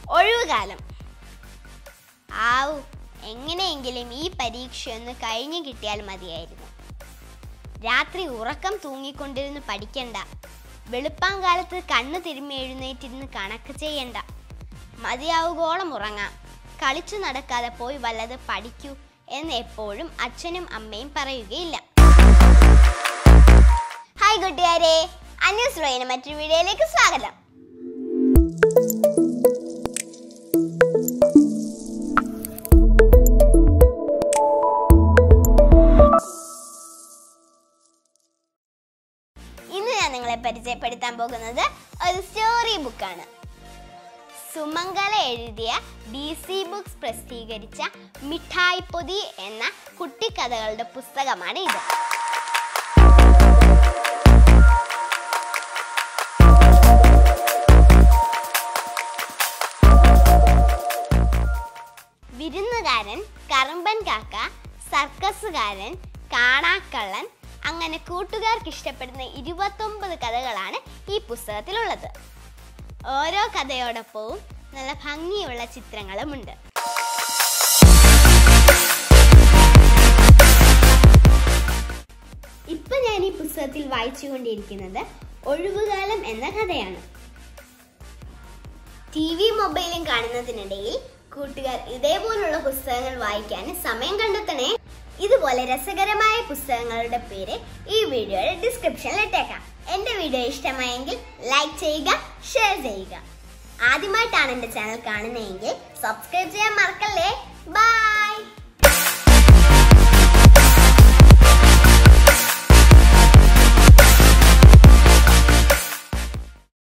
ഒഴിവുകാലം ആവു എങ്ങനെയെങ്കിലും ഈ പരീക്ഷയൊന്ന് കഴിഞ്ഞു കിട്ടിയാൽ മതിയായിരുന്നു രാത്രി ഉറക്കം തൂങ്ങിക്കൊണ്ടിരുന്ന് പഠിക്കണ്ട വെളുപ്പാങ്കാലത്ത് കണ്ണു തിരുമ്മി എഴുന്നേറ്റിരുന്ന് കണക്ക് ചെയ്യണ്ട മതിയാവുകോളം ഉറങ്ങാം കളിച്ചു നടക്കാതെ പോയി വല്ലത് പഠിക്കൂ എന്ന് എപ്പോഴും അച്ഛനും അമ്മയും പറയുകയില്ല ഹായ് കൂട്ടുകാരെ അന്യൂസ് റോയിന് മറ്റൊരു വീഡിയോയിലേക്ക് സ്വാഗതം ഇന്ന് ഞാൻ നിങ്ങളെ പരിചയപ്പെടുത്താൻ പോകുന്നത് ഒരു സ്റ്റോറി ബുക്കാണ് സുമംഗല എഴുതിയ ഡി സി ബുക്സ് പ്രസിദ്ധീകരിച്ച മിഠായി പൊതി എന്ന കുട്ടിക്കഥകളുടെ പുസ്തകമാണ് ഇത് വിരുന്നുകാരൻ കറമ്പൻ കാക്ക സർക്കസുകാരൻ കാണാക്കള്ളൻ അങ്ങനെ കൂട്ടുകാർക്ക് ഇഷ്ടപ്പെടുന്ന ഇരുപത്തൊമ്പത് കഥകളാണ് ഈ പുസ്തകത്തിലുള്ളത് ഓരോ കഥയോടൊപ്പവും നല്ല ഭംഗിയുള്ള ചിത്രങ്ങളുമുണ്ട് ഇപ്പൊ ഞാൻ ഈ പുസ്തകത്തിൽ വായിച്ചുകൊണ്ടിരിക്കുന്നത് ഒഴിവുകാലം എന്ന കഥയാണ് ടി വി മൊബൈലും കാണുന്നതിനിടയിൽ കൂട്ടുകാർ ഇതേപോലുള്ള പുസ്തകങ്ങൾ വായിക്കാൻ സമയം കണ്ടെത്തണേ ഇതുപോലെ രസകരമായ പുസ്തകങ്ങളുടെ പേര് ഈ വീഡിയോയുടെ ഡിസ്ക്രിപ്ഷനിൽ ഇട്ടേക്കാം എന്റെ വീഡിയോ ഇഷ്ടമായെങ്കിൽ ലൈക്ക് ചെയ്യുക ഷെയർ ചെയ്യുക ആദ്യമായിട്ടാണ് എന്റെ ചാനൽ കാണുന്നതെങ്കിൽ സബ്സ്ക്രൈബ് ചെയ്യാൻ മറക്കല്ലേ ബൈ